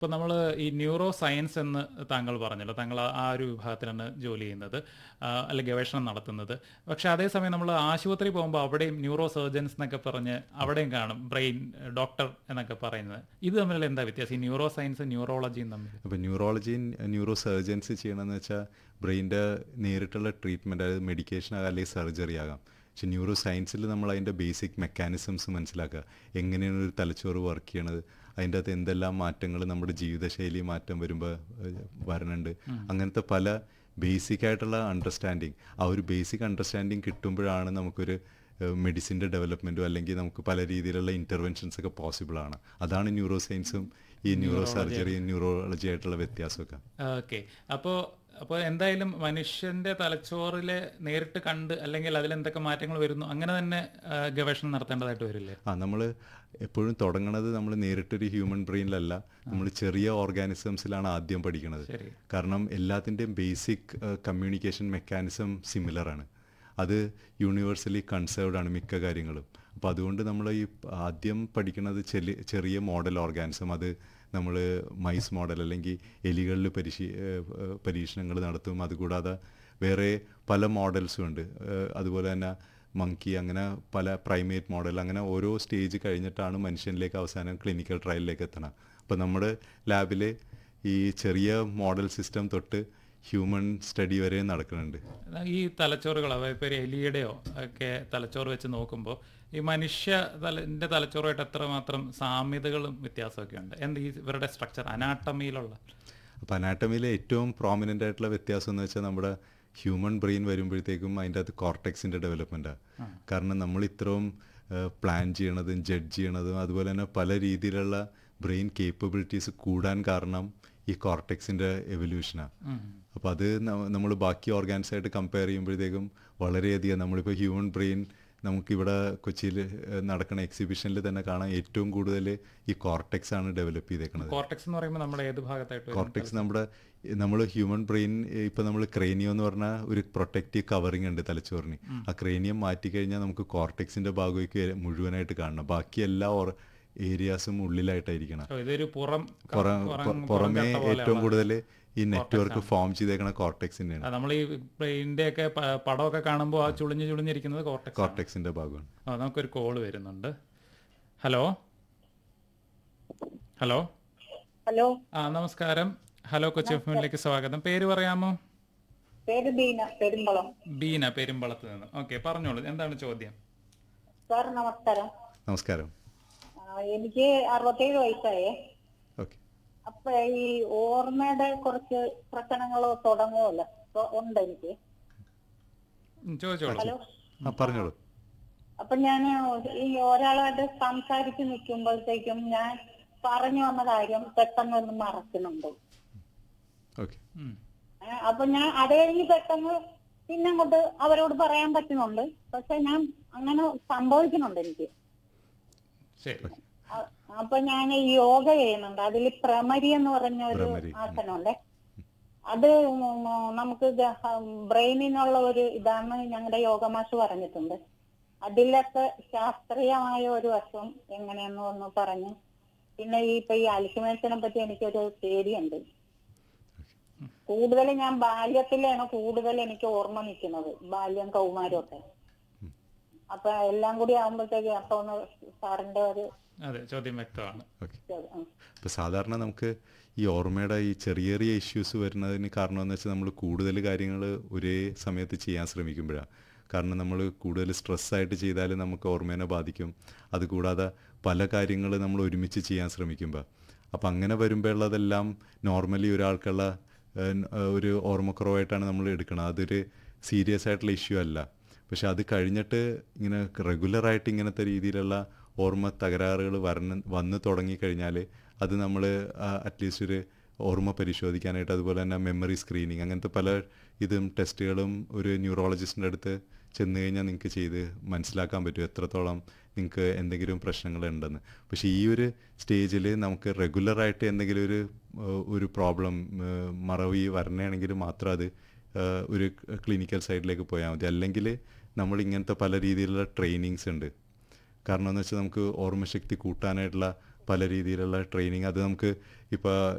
ഇപ്പോൾ നമ്മൾ ഈ ന്യൂറോ സയൻസ് എന്ന് താങ്കൾ പറഞ്ഞല്ലോ താങ്കൾ ആ- ആ ഒരു വിഭാഗത്തിലാണ് ജോലി ചെയ്യുന്നത് ആ, അല്ല ഗവേഷണം നടത്തുന്നത് പക്ഷെ അതേസമയം നമ്മൾ ആശുപത്രി പോകുമ്പോൾ അവിടെയും ന്യൂറോ സർജൻസ് എന്നൊക്കെ പറഞ്ഞ് അവിടെയും കാണും ബ്രെയിൻ ഡോക്ടർ എന്നൊക്കെ പറയുന്നത് ഇത് തമ്മിലുള്ള എന്താ വ്യത്യാസം ഈ ന്യൂറോ സയൻസ് ന്യൂറോളജിയും തമ്മിൽ അപ്പോൾ ന്യൂറോളജിയും ന്യൂറോ സർജൻസ് ചെയ്യണമെന്ന് വെച്ചാൽ ബ്രെയിൻ്റെ നേരിട്ടുള്ള ട്രീറ്റ്മെൻറ്റ് അതായത് മെഡിക്കേഷൻ ആകാം അല്ലെങ്കിൽ സർജറി ആകാം പക്ഷെ ന്യൂറോ സയൻസിൽ നമ്മൾ അതിൻ്റെ ബേസിക് മെക്കാനിസംസ് മനസ്സിലാക്കുക എങ്ങനെയാണ് ഒരു തലച്ചോറ് വർക്ക് ചെയ്യണത് അതിൻ്റെ അകത്ത് എന്തെല്ലാം മാറ്റങ്ങൾ നമ്മുടെ ജീവിതശൈലി മാറ്റം വരുമ്പോൾ വരണുണ്ട് അങ്ങനത്തെ പല ബേസിക് ആയിട്ടുള്ള അണ്ടർസ്റ്റാൻഡിങ് ആ ഒരു ബേസിക് അണ്ടർസ്റ്റാൻഡിങ് കിട്ടുമ്പോഴാണ് നമുക്കൊരു മെഡിസിൻ്റെ ഡെവലപ്മെൻറ്റും അല്ലെങ്കിൽ നമുക്ക് പല രീതിയിലുള്ള ഇൻ്റർവെൻഷൻസ് ഒക്കെ പോസിബിൾ ആണ് അതാണ് ന്യൂറോ സയൻസും ഈ ന്യൂറോ സർജറിയും ന്യൂറോളജി ആയിട്ടുള്ള വ്യത്യാസമൊക്കെ ഓക്കെ അപ്പോൾ അപ്പോൾ എന്തായാലും മനുഷ്യന്റെ തലച്ചോറിലെ നേരിട്ട് കണ്ട് അല്ലെങ്കിൽ അതിൽ എന്തൊക്കെ മാറ്റങ്ങൾ വരുന്നു അങ്ങനെ തന്നെ ആ, ഗവേഷണം നടത്തേണ്ടതായിട്ട് വരില്ലേ ആ നമ്മൾ എപ്പോഴും തുടങ്ങണത് നമ്മൾ നേരിട്ടൊരു ഹ്യൂമൻ ബ്രെയിനിലല്ല നമ്മൾ ചെറിയ ഓർഗാനിസംസിലാണ് ആദ്യം പഠിക്കുന്നത് ശരി കാരണം എല്ലാത്തിൻ്റെയും ബേസിക് കമ്മ്യൂണിക്കേഷൻ മെക്കാനിസം സിമിലർ ആണ് അത് യൂണിവേഴ്സലി കൺസേർവ്ഡ് ആണ് മിക്ക കാര്യങ്ങളും അപ്പോൾ അതുകൊണ്ട് നമ്മൾ ഈ ആദ്യം പഠിക്കുന്നത് ചെറിയ ചെറിയ മോഡൽ ഓർഗാനിസം അത് നമ്മൾ മൈസ് മോഡൽ അല്ലെങ്കിൽ എലികളിൽ പരിശീ പരീക്ഷണങ്ങൾ നടത്തും അതുകൂടാതെ വേറെ പല മോഡൽസും ഉണ്ട് ഏഹ് അതുപോലെ തന്നെ മങ്കി അങ്ങനെ പല പ്രൈമേറ്റ് മോഡൽ അങ്ങനെ ഓരോ സ്റ്റേജ് കഴിഞ്ഞിട്ടാണ് മനുഷ്യനിലേക്ക് അവസാനം ക്ലിനിക്കൽ ട്രയലിലേക്ക് എത്തണം അപ്പോൾ നമ്മുടെ ലാബിൽ ഈ ചെറിയ മോഡൽ സിസ്റ്റം തൊട്ട് ഹ്യൂമൻ സ്റ്റഡി വരെ നടക്കുന്നുണ്ട് ഈ തലച്ചോറുകൾ അതായത് ഇപ്പോൾ ഒരു എലിയുടെയോ ഒക്കെ തലച്ചോറ് വെച്ച് നോക്കുമ്പോൾ ഈ മനുഷ്യ തലന്റെ തലച്ചോറുമായിട്ട് എത്രമാത്രം സാമ്യതകളും വ്യത്യാസമൊക്കെ ഉണ്ട് എന്ത് ഈ ഇവരുടെ സ്ട്രക്ചർ അനാട്ടമിയിലുള്ള അപ്പോൾ അനാട്ടമിയിലെ ഏറ്റവും പ്രോമിനൻ്റ് ആയിട്ടുള്ള വ്യത്യാസം എന്ന് വെച്ചാൽ നമ്മുടെ ഹ്യൂമൻ ബ്രെയിൻ വരുമ്പോഴത്തേക്കും അതിൻ്റെ അകത്ത് കോർട്ടെക്സിൻ്റെ ഡെവലപ്മെൻറ്റാണ് കാരണം നമ്മൾ ഇത്രയും പ്ലാൻ ചെയ്യണതും ജഡ്ജ് ചെയ്യണതും അതുപോലെ തന്നെ പല രീതിയിലുള്ള ബ്രെയിൻ കേപ്പബിലിറ്റീസ് കൂടാൻ കാരണം ഈ കോർട്ടെക്സിൻ്റെ എവല്യൂഷനാണ് അപ്പോൾ അത് നമ്മൾ ബാക്കി ഓർഗാൻസ് ആയിട്ട് കമ്പയർ ചെയ്യുമ്പോഴത്തേക്കും വളരെയധികം നമ്മളിപ്പോൾ ഹ്യൂമൻ ബ്രെയിൻ നമുക്കിവിടെ കൊച്ചിയിൽ നടക്കുന്ന എക്സിബിഷനിൽ തന്നെ കാണാൻ ഏറ്റവും കൂടുതൽ ഈ കോർട്ടെക്സ് ആണ് ഡെവലപ്പ് ചെയ്തേക്കുന്നത് കോർട്ടെക്സ് എന്ന് പറയുമ്പോൾ നമ്മുടെ ഏത് ഭാഗത്തായിട്ട് വരും? കോർട്ടെക്സ് നമ്മുടെ നമ്മൾ ഹ്യൂമൻ ബ്രെയിൻ ഇപ്പം നമ്മൾ ക്രേനിയം എന്ന് പറഞ്ഞാൽ ഒരു പ്രൊട്ടക്റ്റീവ് കവറിങ് ഉണ്ട് തലച്ചോറിന് ആ ക്രേനിയം മാറ്റിക്കഴിഞ്ഞാൽ നമുക്ക് കോർട്ടെക്സിന്റെ ഭാഗത്തേക്ക് വരെ മുഴുവനായിട്ട് കാണണം ബാക്കി എല്ലാ ഏരിയാസും ഉള്ളിലായിട്ടായിരിക്കണം ഓ, ഇതൊരു പുറം പുറം പുറം- പുറമേ പുറംചട്ട പോലെയുള്ള- ഏറ്റവും കൂടുതൽ ഈ നെറ്റ്വർക്ക് ഫോം ചെയ്തേക്കണ കോർട്ടെക്സിൻ്റെയാണ് നമ്മൾ ഈ ബ്രെയിൻ്റെ ഒക്കെ പ- പടമൊക്കെ കാണുമ്പോൾ ആ ചുളിഞ്ഞ് ചുളിഞ്ഞിരിക്കുന്നത് കോർട്ടെക്സ് കോർട്ടെക്സിന്റെ ഭാഗമാണ് ആ നമുക്കൊരു കോള് വരുന്നുണ്ട് ഹലോ ഹലോ ഹലോ ആ നമസ്കാരം ഹലോ കൊച്ചി എഫിലേക്ക് സ്വാഗതം പേര് പറയാമോ പേര് ദീന പെരുമ്പളം ബീന പെരുമ്പളത്ത് നിന്ന് ഓക്കെ പറഞ്ഞോളൂ എന്താണ് ചോദ്യം സാർ നമസ്കാരം നമസ്കാരം ആ, എനിക്ക് അറുപത്തേഴ് വയസ്സായേ ഓക്കെ അപ്പൊ ഈ ഓർമ്മയുടെ കുറച്ച് പ്രശ്നങ്ങളോ തുടങ്ങുമല്ലോ അപ്പൊ ഉണ്ട് എനിക്ക് ഉം, ചോദിച്ചോളൂ ഹലോ ആ പറഞ്ഞോളൂ അപ്പൊ ഞാൻ ഈ ഒരാളായിട്ട് സംസാരിച്ച് നിൽക്കുമ്പോഴത്തേക്കും ഞാൻ പറഞ്ഞു വന്ന കാര്യം പെട്ടെന്ന് ഒന്ന് മറക്കുന്നുണ്ട് ഓക്കെ ഉം. ഏ, അപ്പൊ ഞാൻ അത് കഴിഞ്ഞ് പെട്ടെന്ന് പിന്നെ അങ്ങോട്ട് അവരോട് പറയാൻ പറ്റുന്നുണ്ട് പക്ഷെ ഞാൻ അങ്ങനെ സംഭവിക്കുന്നുണ്ട് എനിക്ക് ശരി അ- അപ്പൊ ഞാൻ യോഗ ചെയ്യുന്നുണ്ട് അതിൽ പ്രമരി എന്ന് പറഞ്ഞ ഒരു ഭ്രമരി, ഉം. ആസനമുണ്ട് അത് ഉം നമുക്ക് ബ്രെയിനിനുള്ള ഒരു ഇതാണ് ഞങ്ങളുടെ യോഗ മാഷ് പറഞ്ഞിട്ടുണ്ട് അതിലൊക്കെ ശാസ്ത്രീയമായ ഒരു വശം എങ്ങനെയെന്ന് ഒന്ന് പറഞ്ഞു പിന്നെ ഈ ഇപ്പൊ ഈ അൽഷിമേഴ്സിനെ പറ്റി എനിക്കൊരു പേടിയുണ്ട് കൂടുതൽ ഞാൻ ബാല്യത്തിലാണ് കൂടുതൽ എനിക്ക് ഓർമ്മ നിൽക്കുന്നത് ബാല്യം കൗമാരം ഒക്കെ അപ്പൊ എല്ലാം കൂടി ആകുമ്പോഴത്തേക്ക് അപ്പൊ ഒന്ന് സാറിന്റെ ഒരു അതെ ചോദ്യം വ്യക്തമാണ് ഓക്കെ ഉം. ഇപ്പോൾ സാധാരണ നമുക്ക് ഈ ഓർമ്മയുടെ ഈ ചെറിയ ചെറിയ ഇഷ്യൂസ് വരുന്നതിന് കാരണം എന്ന് വെച്ചാൽ നമ്മൾ കൂടുതൽ കാര്യങ്ങൾ ഒരേ സമയത്ത് ചെയ്യാൻ ശ്രമിക്കുമ്പോഴാണ് കാരണം നമ്മൾ കൂടുതൽ സ്ട്രെസ്സായിട്ട് ചെയ്താൽ നമുക്ക് ഓർമ്മേനെ ബാധിക്കും അതുകൂടാതെ പല കാര്യങ്ങൾ നമ്മൾ ഒരുമിച്ച് ചെയ്യാൻ ശ്രമിക്കുമ്പോൾ അപ്പം അങ്ങനെ വരുമ്പോഴുള്ളതെല്ലാം നോർമലി ഒരാൾക്കുള്ള ഏഹ്, ഏഹ്, ഒരു ഓർമ്മക്കുറവായിട്ടാണ് നമ്മൾ എടുക്കുന്നത് അതൊരു സീരിയസ് ആയിട്ടുള്ള ഇഷ്യൂ അല്ല പക്ഷെ അത് കഴിഞ്ഞിട്ട് ഇങ്ങനെ റെഗുലറായിട്ട് ഇങ്ങനത്തെ രീതിയിലുള്ള ഓർമ്മ തകരാറുകൾ വരണ വന്ന് തുടങ്ങിക്കഴിഞ്ഞാൽ അത് നമ്മൾ അറ്റ്ലീസ്റ്റ് ഒരു ഓർമ്മ പരിശോധിക്കാനായിട്ട് അതുപോലെ തന്നെ മെമ്മറി സ്ക്രീനിങ് അങ്ങനത്തെ പല ഇതും ടെസ്റ്റുകളും ഒരു ന്യൂറോളജിസ്റ്റിൻ്റെ അടുത്ത് ചെന്ന് കഴിഞ്ഞാൽ നിങ്ങൾക്ക് ചെയ്ത് മനസ്സിലാക്കാൻ പറ്റും എത്രത്തോളം നിങ്ങൾക്ക് എന്തെങ്കിലും പ്രശ്നങ്ങൾ ഉണ്ടെന്ന് പക്ഷേ ഈ ഒരു സ്റ്റേജിൽ നമുക്ക് റെഗുലറായിട്ട് എന്തെങ്കിലും ഒരു ഏഹ്, ഒരു പ്രോബ്ലം മറവി വരണയാണെങ്കിൽ മാത്രം അത് ഏഹ്, ഒരു ക്ലിനിക്കൽ സൈഡിലേക്ക് പോയാൽ മതി അല്ലെങ്കിൽ നമ്മൾ ഇങ്ങനത്തെ പല രീതിയിലുള്ള ട്രെയിനിങ്സ് ഉണ്ട് കാരണം എന്ന് വെച്ചാൽ നമുക്ക് ഓർമ്മശക്തി കൂട്ടാനായിട്ടുള്ള പല രീതിയിലുള്ള ട്രെയിനിങ് അത് നമുക്ക് ഇപ്പോൾ